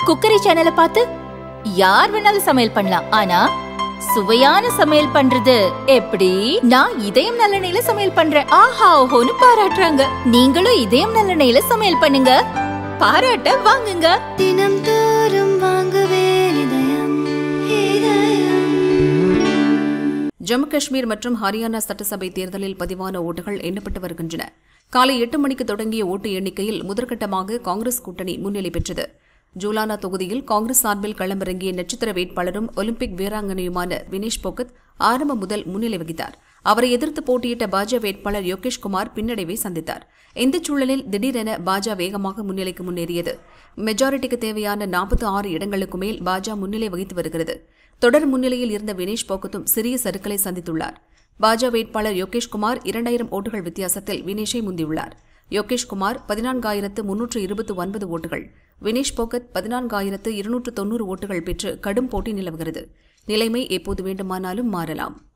cookery சேனலை பார்த்து யார் வேணாலும் சமையல் பண்ணலாம் ஆனா சுவையான சமையல் பண்றது எப்படி நான் இதயம் நல்லெண்ணெயில சமையல் பண்றேன் ஆஹா ஓஹோன்னு பாராட்டுறாங்க நீங்களும் இதயம் நல்லெண்ணெயில சமையல் பண்ணுங்க பாராட்ட வாங்குங்க தினம் தோறும் வாங்குவே இதயம் இதயம் ஜம்மு காஷ்மீர் மற்றும் ஹரியானா சட்டசபை தேர்தலில் பதிவான ஓட்டுகள் எண்ணப்பட்டு வருகின்றன காலை எட்டு மணிக்கு தொடங்கிய ஓட்டு எண்ணிக்கையில் முதற்கட்டமாக காங்கிரஸ் கூட்டணி முன்னிலை பெற்றது ஜூலானா தொகுதியில் காங்கிரஸ் சார்பில் களமிறங்கிய நட்சத்திர வேட்பாளரும் ஒலிம்பிக் வீராங்கனையுமான வினேஷ் போகத் ஆரம்பம் முதல் முன்னிலை வகித்தார் அவரை எதிர்த்து போட்டியிட்ட பாஜக வேட்பாளர் யோகேஷ் குமார் பின்னடைவை சந்தித்தார் இந்த சூழலில் திடீரென பாஜக வேகமாக முன்னிலைக்கு முன்னேறியது மெஜாரிட்டிக்கு தேவையான நாற்பத்தி ஆறு இடங்களுக்கு மேல் பாஜக முன்னிலை வகித்து வருகிறது தொடர் முன்னிலையில் இருந்த வினேஷ் போகத்தும் சிறிய சறுக்கலை சந்தித்துள்ளார் பாஜக வேட்பாளர் யோகேஷ் குமார் இரண்டாயிரம் ஓட்டுகள் வித்தியாசத்தில் வினேஷை முந்தியுள்ளார் யோகேஷ் குமார் பதினான்காயிரத்து முன்னூற்று இருபத்து ஒன்பது ஓட்டுகள் வினேஷ் போகத் பதினான்காயிரத்து இருநூற்று தொன்னூறு ஓட்டுகள் பெற்று கடும் போட்டி நிலவுகிறது நிலைமை எப்போது வேண்டுமானாலும் மாறலாம்